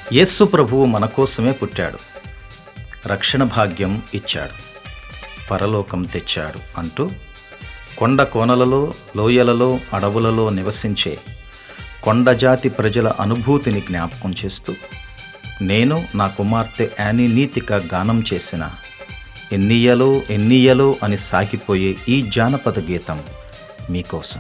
యేసు ప్రభువు మన కోసమే పుట్టాడు రక్షణ భాగ్యం ఇచ్చాడు పరలోకం తెచ్చాడు అంటూ కొండ కోనలలో లోయలలో అడవులలో నివసించే కొండజాతి ప్రజల అనుభూతిని జ్ఞాపకం చేస్తూ నేను నా కుమార్తె యానీ నీతిక గానం చేసిన ఎన్నియలో ఎన్నియలో అని సాగిపోయే ఈ జానపద గీతం మీకోసం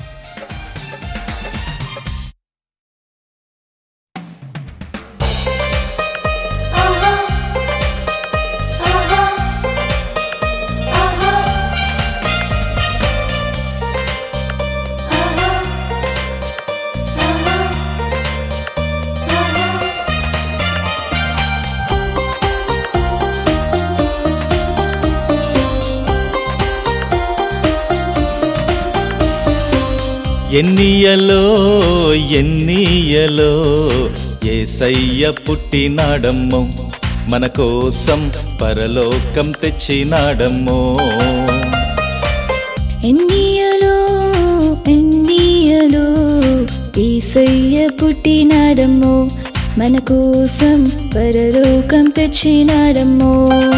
ఆహా ఆహా ఆహా ఆహా ఆహా ఎన్నియలో ఎన్నియలో ఏసయ్య పుట్టినాడమ్మో మన కోసం పరలోకం తెచ్చినాడమ్మో ఎన్నియలో ఎన్నియలో ఏసయ్య పుట్టినాడమ్మో మన కోసం పరలోకం తెచ్చినాడమ్మో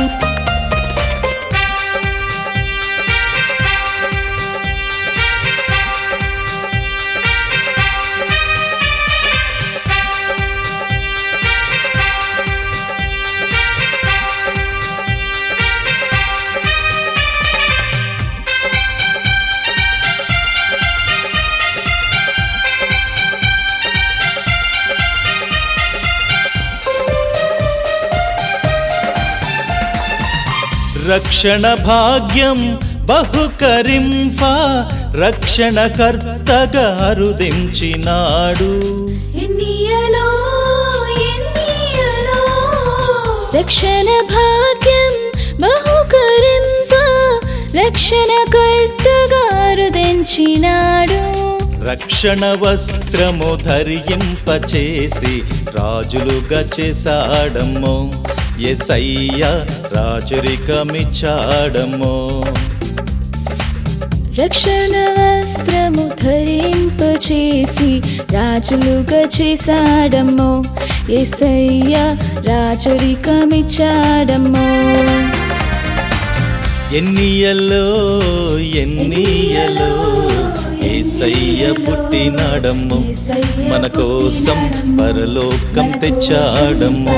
రక్షణ భాగ్యం బహుకరింప రక్షణకర్తగా అరుదించినాడు ఎన్నియలో ఎన్నియలో రక్షణ భాగ్యం బహుకరింప రక్షణకర్తగా రుదించినాడు రక్షణ వస్త్రము ధరింపచేసి రాజులుగా చేశాడమ్మో ఎసయ్య రాజరికమిచ్చాడమ్మో రక్షణ వస్త్రము ధరింపచేసి రాజులుగా చేశాడమ్మో ఏసయ్య రాజరికమిచ్చాడమ్మో ఎన్నియలో ఎన్నియలో ఏసయ్య పుట్టినాడమ్మో మన కోసం పరలోకం తెచ్చాడమ్మో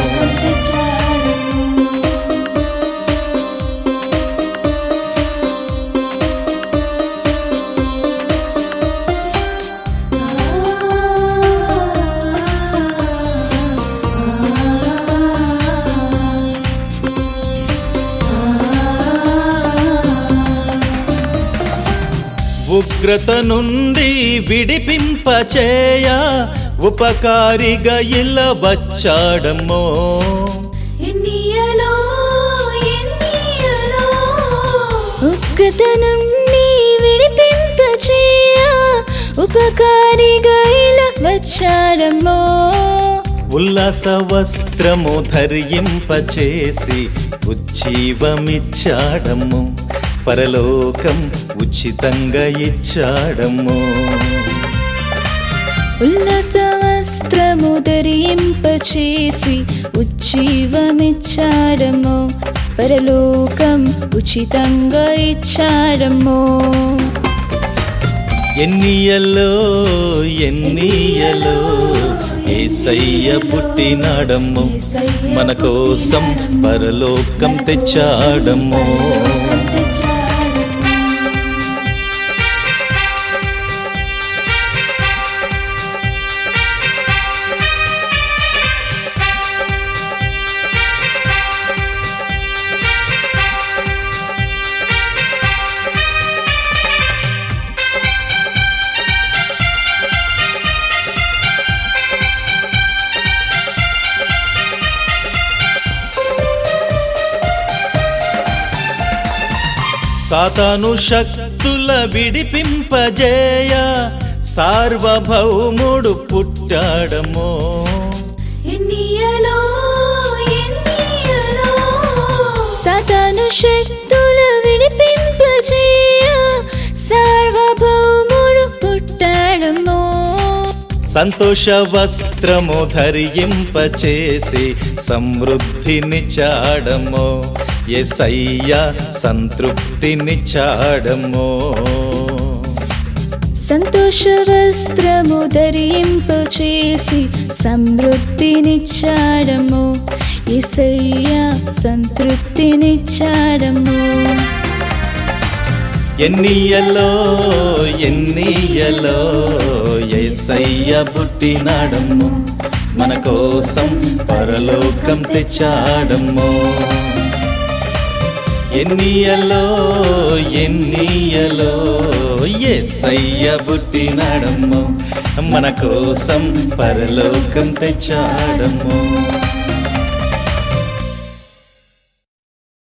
ఉగ్రత నుండి విడిపింపచేయ ఉపకారిగా ఇలా వచ్చాడమ్మో ఎన్నియలో ఎన్నియలో ఉగ్రత నుండి విడిపింపచేయ ఉపకారిగా ఇలా వచ్చాడమ్మో ఉల్లాస వస్త్రము ధరింపచేసి ఉజ్జీవమిచ్చాడమ్ము పరలోకం ఉచితంగా ఇచ్చాడమ్ము ఉల్లాస వస్త్రము ధరింపచేసి ఉజ్జీవమిచ్చాడమ్మో పరలోకం ఉచితంగా ఇచ్చాడమ్మో ఎన్నియలో ఎన్నియలో ఏసయ్య పుట్టినాడమ్ము మన కోసం పరలోకం తెచ్చాడమ్ము సాతాను శక్తుల విడిపింపజేయ సార్వభౌముడు పుట్టాడమో ఎన్నియలో ఎన్నియలో సాతాను శక్తుల విడిపింపచేయ సార్వభౌముడు పుట్టాడమ్మో సంతోష వస్త్రము ధరింపచేసి సమృద్ధినిచ్చాడమో ఎసయ్య సంతృప్తినిచ్చాడమో సంతోష వస్త్రము ధరింపు చేసి సమృద్ధినిచ్చాడము ఇసయ్య సంతృప్తినిచ్చాడము ఎన్నియలో ఎన్నియలో ఎసయ్య పుట్టినాడమ్మో మన కోసం పరలోకం తెచ్చాడమ్మో ఎన్నియలో ఎన్నియలో ఎసయ్య పుట్టినాడమ్మో మన కోసం పరలోకం తెచ్చాడమ్మో